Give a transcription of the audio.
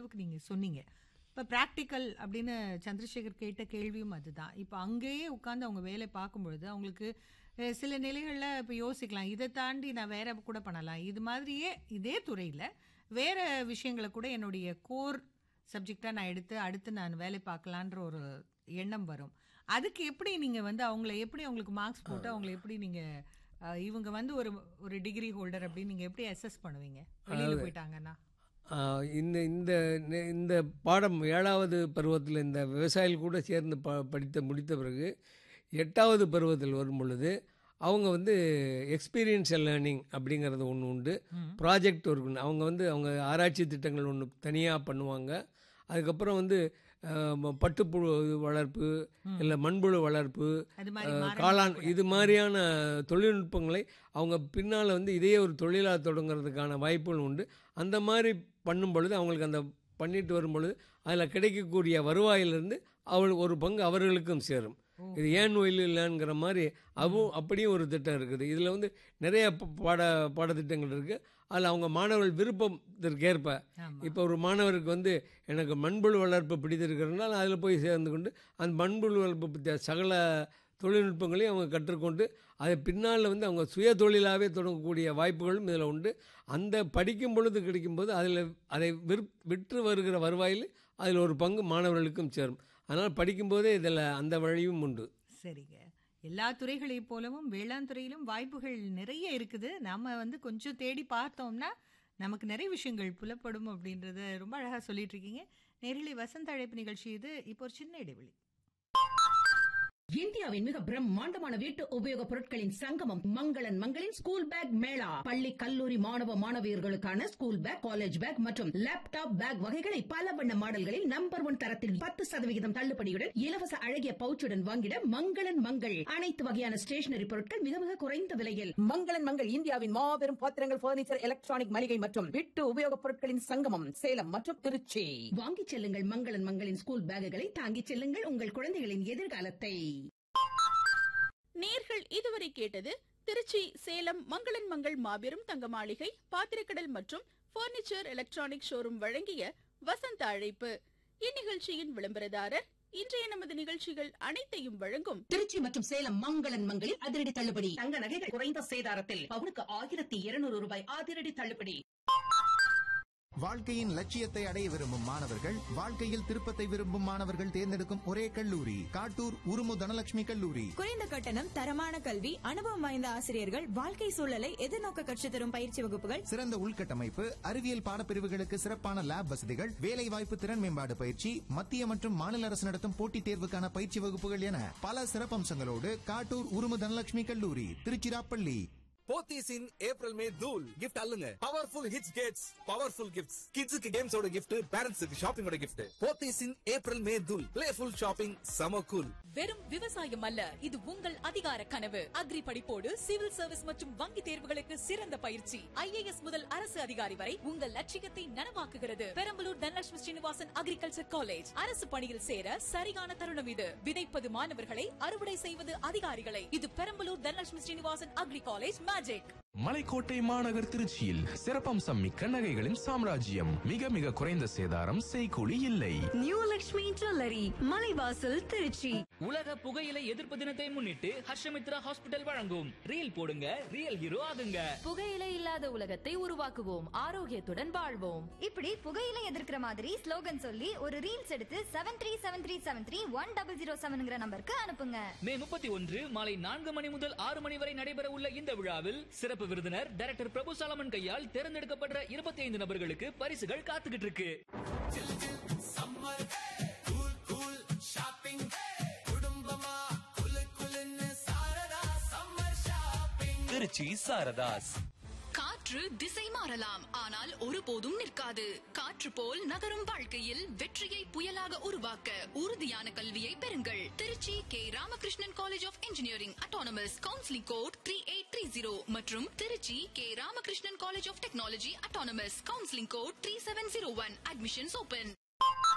அளவுக்கு நீங்க சொன்னீங்க இப்போ ப்ராக்டிக்கல் அப்படின்னு சந்திரசேகர் கேட்ட கேள்வியும் அதுதான் இப்போ அங்கேயே உட்காந்து அவங்க வேலை பார்க்கும்பொழுது அவங்களுக்கு அஹ், சில நிலைகளில் இப்போ யோசிக்கலாம் இதை தாண்டி நான் வேற கூட பண்ணலாம் இது மாதிரியே இதே துறையில் வேற விஷயங்களை கூட என்னுடைய கோர் சப்ஜெக்டாக நான் எடுத்து அடுத்து நான் வேலை பார்க்கலான்ற ஒரு எண்ணம் வரும் அதுக்கு எப்படி நீங்கள் வந்து அவங்கள எப்படி அவங்களுக்கு மார்க்ஸ் போட்டு அவங்கள எப்படி நீங்கள் இவங்க வந்து ஒரு ஒரு டிகிரி ஹோல்டர் அப்படின்னு நீங்கள் எப்படி அசஸ் பண்ணுவீங்க வெளியில் போயிட்டாங்கன்னா ஆஹ் இந்த இந்த நெ- இந்த பாடம் ஏழாவது பருவத்தில் இந்த விவசாயிகள் கூட சேர்ந்து ப படித்த முடித்த பிறகு எட்டாவது பருவத்தில் வரும் பொழுது அவங்க வந்து எக்ஸ்பீரியன்ஷியல் லேர்னிங் அப்படிங்கிறது ஒன்று உண்டு ப்ராஜெக்ட் ஒர்க் அவங்க வந்து அவங்க ஆராய்ச்சி திட்டங்கள் ஒன்று தனியாக பண்ணுவாங்க அதுக்கப்புறம் வந்து ஆஹ், ம- பட்டுப்புழு வளர்ப்பு இல்லை மண்புழு வளர்ப்பு அது மாதிரி அஹ், மாறணும் காளான் கூட. இது மாதிரியான தொழில்நுட்பங்களை அவங்க பின்னால் வந்து இதையே ஒரு தொழிலாக தொடங்குறதுக்கான வாய்ப்புகள் உண்டு அந்த மாதிரி பண்ணும் பொழுது அவங்களுக்கு அந்த பண்ணிட்டு வரும் பொழுது அதில் கிடைக்கக்கூடிய வருவாயிலிருந்து அவள் ஒரு பங்கு அவர்களுக்கும் சேரும் இது ஏன் ஒயில் இல்லைங்கிற மாதிரி அதுவும் அப்படியும் ஒரு திட்டம் இருக்குது இதில் வந்து நிறைய ப- பாட பாடத்திட்டங்கள் இருக்குது அதில் அவங்க மாணவர்கள் விருப்பத்திற்கேற்ப ஆமா. இப்போ ஒரு மாணவருக்கு வந்து எனக்கு மண்புழு வளர்ப்பு பிடித்திருக்கிறதுனால அதில் போய் சேர்ந்து கொண்டு அந்த மண்புழு வளர்ப்பு பற்றிய சகல தொழில்நுட்பங்களையும் அவங்க கற்றுக்கொண்டு அதை பின்னால் வந்து அவங்க சுய தொழிலாகவே தொடங்கக்கூடிய வாய்ப்புகளும் இதில் உண்டு அந்த படிக்கும் பொழுது கிடைக்கும்போது அதில் அதை விற் விற்று வருகிற வருவாயில் அதில் ஒரு பங்கு மாணவர்களுக்கும் சேரும் அதனால் படிக்கும்போதே இதில் அந்த வழியும் உண்டு சரிங்க எல்லா துறைகளைப் போலவும் வேளாண் துறையிலும் வாய்ப்புகள் நிறைய இருக்குது நாம வந்து கொஞ்சம் தேடி பார்த்தோம்னா நமக்கு நிறைய விஷயங்கள் புலப்படும் அப்படின்றத ரொம்ப அழகா சொல்லிட்டு இருக்கீங்க நேரிலே வசந்த அழைப்பு நிகழ்ச்சி இது இப்போ ஒரு சின்ன இடைவெளி இந்தியாவின் மிக பிரம்மாண்டமான வீட்டு உபயோகப் பொருட்களின் சங்கமம் மங்களன் மங்களின் ஸ்கூல் பேக் மேளா பள்ளி கல்லூரி மாணவ மாணவியர்களுக்கான ஸ்கூல் பேக் காலேஜ் பேக் மற்றும் லேப்டாப் பேக் வகைகளை பல வண்ண மாடல்களில் நம்பர் ஒன் தரத்தில் பத்து சதவிகிதம் தள்ளுபடியுடன் இலவச அழகிய பவுச்சுடன் வாங்கிட மங்களன் மங்கள் அனைத்து வகையான ஸ்டேஷனரி பொருட்கள் மிக மிக குறைந்த விலையில் மங்களன் மங்கள் இந்தியாவின் மாபெரும் பாத்திரங்கள் பர்னிச்சர் எலக்ட்ரானிக் மளிகை மற்றும் வீட்டு உபயோகப் பொருட்களின் சங்கமம் சேலம் மற்றும் திருச்சி வாங்கிச் செல்லுங்கள் மங்களன் மங்களின் ஸ்கூல் பேக்குகளை தாங்கிச் செல்லுங்கள் உங்கள் குழந்தைகளின் எதிர்காலத்தை நேர்கள் இதுவரை கேட்டது திருச்சி சேலம் மங்களன் மங்கள் மாபெரும் தங்க மாளிகை பாத்திரக்கடல் மற்றும் பர்னிச்சர் எலக்ட்ரானிக் ஷோரூம் வழங்கிய வசந்த அழைப்பு இந்நிகழ்ச்சியின் விளம்பரதாரர் இன்றைய நமது நிகழ்ச்சிகள் அனைத்தையும் வழங்கும் திருச்சி மற்றும் சேலம் மங்களன் மங்களில் அதிரடி தள்ளுபடி தங்க நகைகள் குறைந்த சேதாரத்தில் பவுனுக்கு ஆயிரத்தி இருநூறு ரூபாய் அதிரடி தள்ளுபடி வாழ்க்கையின் லட்சியத்தை அடைய விரும்பும் மாணவர்கள் வாழ்க்கையில் திருப்பத்தை விரும்பும் மாணவர்கள் தேர்ந்தெடுக்கும் ஒரே கல்லூரி காட்டூர் உருமு தனலட்சுமி கல்லூரி குறைந்த கட்டணம் தரமான கல்வி அனுபவம் வாய்ந்த ஆசிரியர்கள் வாழ்க்கை சூழலை எதிர்நோக்க கற்றுத் தரும் பயிற்சி வகுப்புகள் சிறந்த உள்கட்டமைப்பு அறிவியல் பாடப்பிரிவுகளுக்கு சிறப்பான லேப் வசதிகள் வேலைவாய்ப்பு திறன் மேம்பாடு பயிற்சி மத்திய மற்றும் மாநில அரசு நடத்தும் போட்டித் தேர்வுக்கான பயிற்சி வகுப்புகள் என பல சிறப்பம்சங்களோடு காட்டூர் உருமு தனலட்சுமி கல்லூரி Tiruchirappalli Pothys in April May தூள் கிஃப்ட் அல்லுங்க powerful hits gets powerful gifts கிட்ஸுக்கு கேம்ஸோட கிஃப்ட் பேரண்ட்ஸுக்கு ஷாப்பிங்கோட gift Pothys in April May தூள் பிளேஃபுல் ஷாப்பிங் சம கூல் வெறும் விவசாயம் அல்ல இது உங்கள் அதிகார கனவு அக்ரி படிப்போடு சிவில் சர்வீஸ் மற்றும் வங்கி தேர்வுகளுக்கு சிறந்த பயிற்சி ஐஏஎஸ் முதல் அரசு அதிகாரி வரை உங்கள் லட்சியத்தை நனவாக்குகிறது பெரம்பலூர் தனலட்சுமி ஸ்ரீனிவாசன் அக்ரிகல்ச்சர் காலேஜ் அரசு பணியில் சேர சரியான தருணம் இது விதைப்பது மாணவர்களை அறுவடை செய்வது அதிகாரிகளை இது Perambalur Dhanalakshmi Srinivasan agri college magic மலைக்கோட்டை மாநகர் திருச்சியில் சிறப்பம்சம் மிக்க நகைகளின் சாம்ராஜ்யம் மிக மிக குறைந்த சேதாரம் செய்கூலி இல்லை நியூ லக்ஷ்மி ஜுவல்லரி மலைவாசல் திருச்சி உலக புகையிலை எதிர்ப்பு தினத்தை முன்னிட்டு ஹர்ஷமித்ரா ஹாஸ்பிட்டல் வழங்கும் ரீல் போடுங்க ரியல் ஹீரோ ஆகுங்க புகையிலை இல்லாத உலகத்தை உருவாக்குவோம் ஆரோக்கியத்துடன் வாழ்வோம் இப்படி புகையில எதிர்க்கிற மாதிரி ஸ்லோகன் சொல்லி ஒரு ரீல்ஸ் எடுத்து seven three seven three seven three one double zero செவன்ங்கிற நம்பருக்கு அனுப்புங்க மே முப்பத்தி ஒன்று மாலை நான்கு மணி முதல் ஆறு மணி வரை நடைபெற உள்ள இந்த விழாவில் சிறப்பு விருந்தினர் டைரக்டர் பிரபு சாலமன் கையால் தேர்ந்தெடுக்கப்படுற இருபத்தி ஐந்து நபர்களுக்கு பரிசுகள் காத்துக்கிட்டு இருக்கு திருச்சி சாரதாஸ் காற்று திசை மாறலாம் ஆனால் ஒருபோதும் நிற்காது காற்று போல் நகரும் வாழ்க்கையில் வெற்றியை புயலாக உருவாக்க உறுதியான கல்வியை பெறுங்கள் Trichy K Ramakrishnan college of engineering autonomous counselling code three eight three zero மற்றும் Trichy K Ramakrishnan college of technology autonomous counselling code three seven zero one admissions open